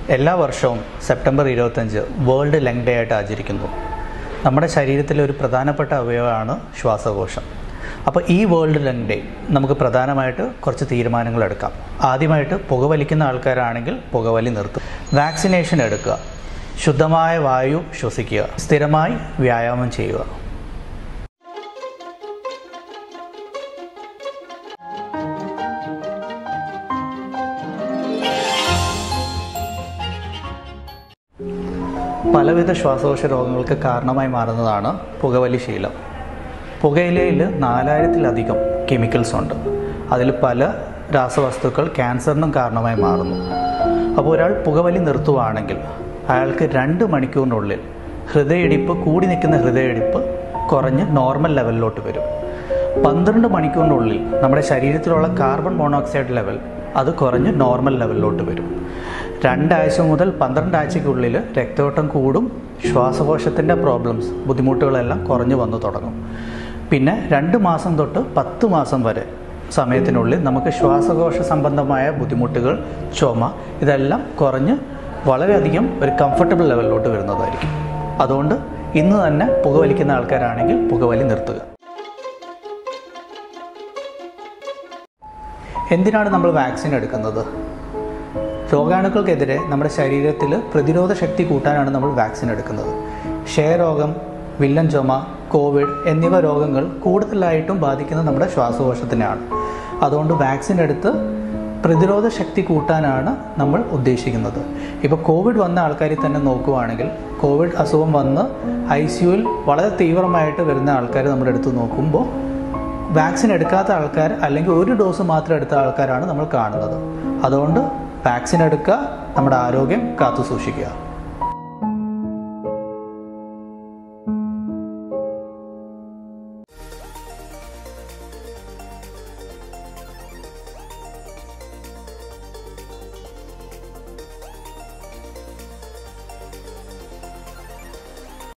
എല്ലാ വർഷവും സെപ്റ്റംബർ ഇരുപത്തഞ്ച് വേൾഡ് ലങ് ഡേ ആയിട്ട് ആചരിക്കുന്നു നമ്മുടെ ശരീരത്തിലെ ഒരു പ്രധാനപ്പെട്ട അവയവമാണ് ശ്വാസകോശം അപ്പോൾ ഈ വേൾഡ് ലങ് ഡേ നമുക്ക് പ്രധാനമായിട്ട് കുറച്ച് തീരുമാനങ്ങൾ എടുക്കാം ആദ്യമായിട്ട് പുകവലിക്കുന്ന ആൾക്കാരാണെങ്കിൽ പുകവലി നിർത്തും വാക്സിനേഷൻ എടുക്കുക ശുദ്ധമായ വായു ശ്വസിക്കുക സ്ഥിരമായി വ്യായാമം ചെയ്യുക പലവിധ ശ്വാസകോശ രോഗങ്ങൾക്ക് കാരണമായി മാറുന്നതാണ് പുകവലി ശീലം പുകയിലയിൽ നാലായിരത്തിലധികം കെമിക്കൽസ് ഉണ്ട് അതിൽ പല രാസവസ്തുക്കൾ ക്യാൻസറിനും കാരണമായി മാറുന്നു അപ്പോൾ ഒരാൾ പുകവലി നിർത്തുവാണെങ്കിൽ അയാൾക്ക് രണ്ട് മണിക്കൂറിനുള്ളിൽ ഹൃദയയിടിപ്പ് കൂടി നിൽക്കുന്ന ഹൃദയയിടിപ്പ് കുറഞ്ഞ് നോർമൽ ലെവലിലോട്ട് വരും പന്ത്രണ്ട് മണിക്കൂറിനുള്ളിൽ നമ്മുടെ ശരീരത്തിലുള്ള കാർബൺ മോണോക്സൈഡ് ലെവൽ അത് കുറഞ്ഞ് നോർമൽ ലെവലിലോട്ട് വരും രണ്ടാഴ്ച മുതൽ പന്ത്രണ്ട് ആഴ്ചയ്ക്കുള്ളിൽ രക്തയോട്ടം കൂടും ശ്വാസകോശത്തിൻ്റെ പ്രോബ്ലംസ് ബുദ്ധിമുട്ടുകളെല്ലാം കുറഞ്ഞു വന്നു തുടങ്ങും പിന്നെ രണ്ട് മാസം തൊട്ട് പത്ത് മാസം വരെ സമയത്തിനുള്ളിൽ നമുക്ക് ശ്വാസകോശ സംബന്ധമായ ബുദ്ധിമുട്ടുകൾ ചുമ ഇതെല്ലാം കുറഞ്ഞ് വളരെയധികം ഒരു കംഫർട്ടബിൾ ലെവലിലോട്ട് വരുന്നതായിരിക്കും അതുകൊണ്ട് ഇന്ന് തന്നെ പുകവലിക്കുന്ന ആൾക്കാരാണെങ്കിൽ പുകവലി നിർത്തുക എന്തിനാണ് നമ്മൾ വാക്സിൻ എടുക്കുന്നത് രോഗാണുക്കൾക്കെതിരെ നമ്മുടെ ശരീരത്തിൽ പ്രതിരോധ ശക്തി കൂട്ടാനാണ് നമ്മൾ വാക്സിൻ എടുക്കുന്നത് ക്ഷയരോഗം വില്ലൻ ചുമ കോവിഡ് എന്നിവ രോഗങ്ങൾ കൂടുതലായിട്ടും ബാധിക്കുന്നത് നമ്മുടെ ശ്വാസകോശത്തിനെയാണ് അതുകൊണ്ട് വാക്സിൻ എടുത്ത് പ്രതിരോധ ശക്തി കൂട്ടാനാണ് നമ്മൾ ഉദ്ദേശിക്കുന്നത് ഇപ്പോൾ കോവിഡ് വന്ന ആൾക്കാരിൽ തന്നെ നോക്കുവാണെങ്കിൽ കോവിഡ് അസുഖം വന്ന് ഐ സിയുവിൽ വളരെ തീവ്രമായിട്ട് വരുന്ന ആൾക്കാർ നമ്മുടെ അടുത്ത് നോക്കുമ്പോൾ വാക്സിൻ എടുക്കാത്ത ആൾക്കാർ അല്ലെങ്കിൽ ഒരു ഡോസ് മാത്രം എടുത്ത ആൾക്കാരാണ് നമ്മൾ കാണുന്നത് അതുകൊണ്ട് വാക്സിൻ എടുക്കുക നമ്മുടെ ആരോഗ്യം കാത്തു സൂക്ഷിക്കുക